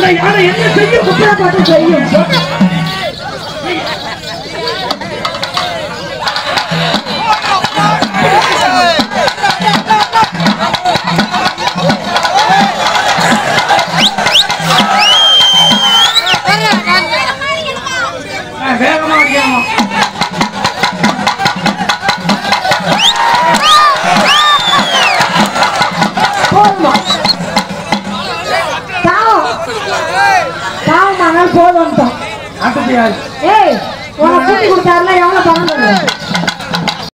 இந்த யானை என்ன செய்யும் குப்புற போட்டு செய்யும் ஆ, வேகமா அடிக்கணும் போதுமா பாவம் பாவம் ஆனால் போதும் அடுத்து யாரு ஏய் உனக்கு கூட்டி கொடுத்தாருல எவ்வளவு பணம் தருவேன்